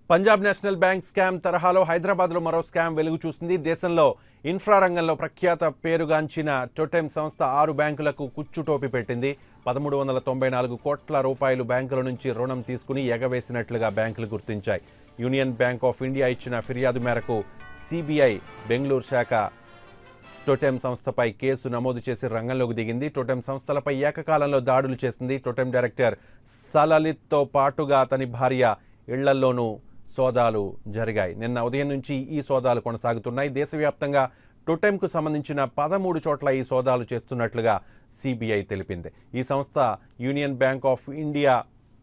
Punjab National bank scam తరహాలో హైదరాబాద్లో మరో స్కామ్ వెలుగు చూసింది దేశంలో ఇన్ఫ్రా రంగంలో ప్రఖ్యాత పేరుగాంచిన టొటెమ్ సంస్థ ఆరు బ్యాంకులకు కుచ్చుటోపి పెట్టింది పదమూడు వందల తొంభై నాలుగు కోట్ల రూపాయలు బ్యాంకుల నుంచి రుణం తీసుకుని ఎగవేసినట్లుగా బ్యాంకులు గుర్తించాయి యూనియన్ బ్యాంక్ ఆఫ్ ఇండియా ఇచ్చిన ఫిర్యాదు మేరకు సిబిఐ బెంగళూరు శాఖ టొటెమ్ సంస్థపై కేసు నమోదు చేసి రంగంలోకి దిగింది టొటెమ్ సంస్థలపై ఏకకాలంలో దాడులు చేసింది టొటెమ్ డైరెక్టర్ సలలిత్తో పాటుగా అతని భార్య ఇళ్లల్లోనూ సోదాలు జరిగాయి నిన్న ఉదయం నుంచి ఈ సోదాలు కొనసాగుతున్నాయి దేశవ్యాప్తంగా టొటెమ్కు సంబంధించిన పదమూడు చోట్ల ఈ సోదాలు చేస్తున్నట్లుగా సిబిఐ తెలిపింది ఈ సంస్థ యూనియన్ బ్యాంక్ ఆఫ్ ఇండియా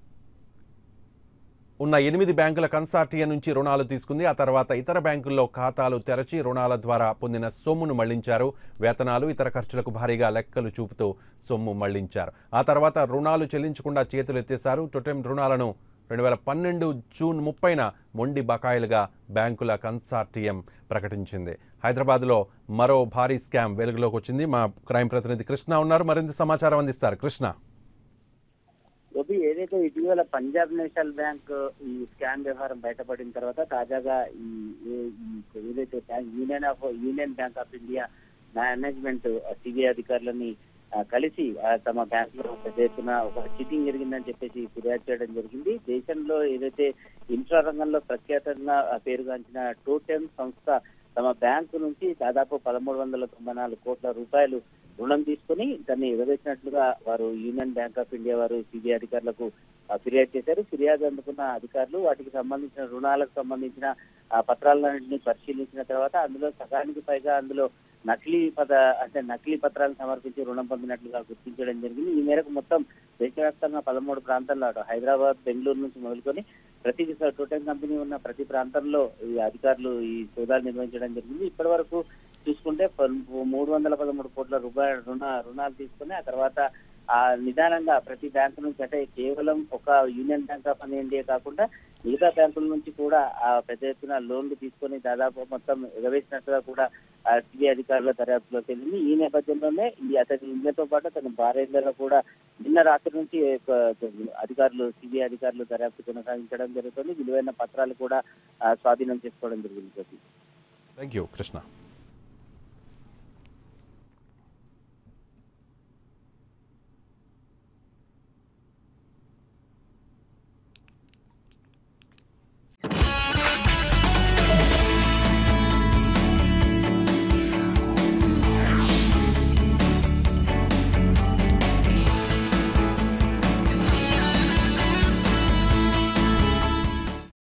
ఉన్న ఎనిమిది బ్యాంకుల కన్సార్టియా నుంచి రుణాలు తీసుకుంది ఆ తర్వాత ఇతర బ్యాంకుల్లో ఖాతాలు తెరచి రుణాల ద్వారా పొందిన సొమ్మును మళ్లించారు వేతనాలు ఇతర ఖర్చులకు భారీగా లెక్కలు చూపుతూ సొమ్ము మళ్లించారు ఆ తర్వాత రుణాలు చెల్లించకుండా చేతులు ఎత్తేశారు టొటెమ్ రుణాలను రెండు వేల పన్నెండు జూన్ ముప్పైన మొండి బకాయిలుగా బ్యాంకుల కన్సార్టియం ప్రకటించింది హైదరాబాద్లో మరో భారీ స్కామ్ వెలుగులోకి వచ్చింది మా క్రైమ్ ప్రతినిధి కృష్ణ ఉన్నారు మరింత సమాచారం అందిస్తారు కృష్ణ గోపి ఏదైతే ఇటీవల పంజాబ్ నేషనల్ బ్యాంక్ ఈ స్కామ్ వ్యవహారం బయటపడిన తర్వాత తాజాగా ఈ ఏ- ఈ ఏదైతే bank union of union bank of India management CBI అధికారులని ఆ, కలిసి ఆ, తమ బ్యాంక్ లో పెద్ద ఎత్తున ఒక చీటింగ్ జరిగిందని చెప్పేసి ఫిర్యాదు చేయడం జరిగింది దేశంలో ఏదైతే ఇన్ఫ్రా రంగంలో ప్రఖ్యాతంగా ఆ, పేరుగాంచిన టోటెమ్ సంస్థ తమ బ్యాంకు నుంచి దాదాపు పదమూడు వందల తొంభై నాలుగు కోట్ల రూపాయలు రుణం తీసుకుని దాన్ని ఎగవేసినట్లుగా వారు యూనియన్ బ్యాంక్ ఆఫ్ ఇండియా వారు సిబిఐ అధికారులకు ఆ, ఫిర్యాదు చేశారు ఫిర్యాదు అందుకున్న అధికారులు వాటికి సంబంధించిన రుణాలకు సంబంధించిన ఆ, పత్రాలన్నింటినీ పరిశీలించిన తర్వాత అందులో సగానికి పైగా అందులో నకిలీ పద అంటే నకిలీ పత్రాలను సమర్పించి రుణం పొందినట్లుగా గుర్తించడం జరిగింది ఈ మేరకు మొత్తం దేశవ్యాప్తంగా పదమూడు ప్రాంతాల్లో అటు హైదరాబాద్ బెంగళూరు నుంచి మొదలుకొని ప్రతి టోటల్ కంపెనీ ఉన్న ప్రతి ప్రాంతంలో ఈ అధికారులు ఈ సోదాలు నిర్వహించడం జరిగింది ఇప్పటి వరకు చూసుకుంటే ప- మూడు వందల పదమూడు కోట్ల రూపాయల రుణ రుణాలు తీసుకుని ఆ తర్వాత ఆ నిదానంగా ప్రతి బ్యాంకు నుంచి అంటే కేవలం ఒక యూనియన్ బ్యాంక్ ఆఫ్ ఇండియా కాకుండా మిగతా బ్యాంకుల నుంచి కూడా ఆ పెద్ద ఎత్తున లోన్లు తీసుకొని దాదాపు మొత్తం ఎగవేసినట్టుగా కూడా సిబిఐ అధికారుల దర్యాప్తులో తెలిసింది ఈ నేపథ్యంలోనే ఈ అతని ఇళ్లతో పాటు అతని భార్య ఇళ్లలో కూడా నిన్న రాత్రి నుంచి ఒక అధికారులు సిబిఐ అధికారులు దర్యాప్తు కొనసాగించడం జరుగుతుంది విలువైన పత్రాలు కూడా ఆ, స్వాధీనం చేసుకోవడం జరిగింది థ్యాంక్ యూ కృష్ణ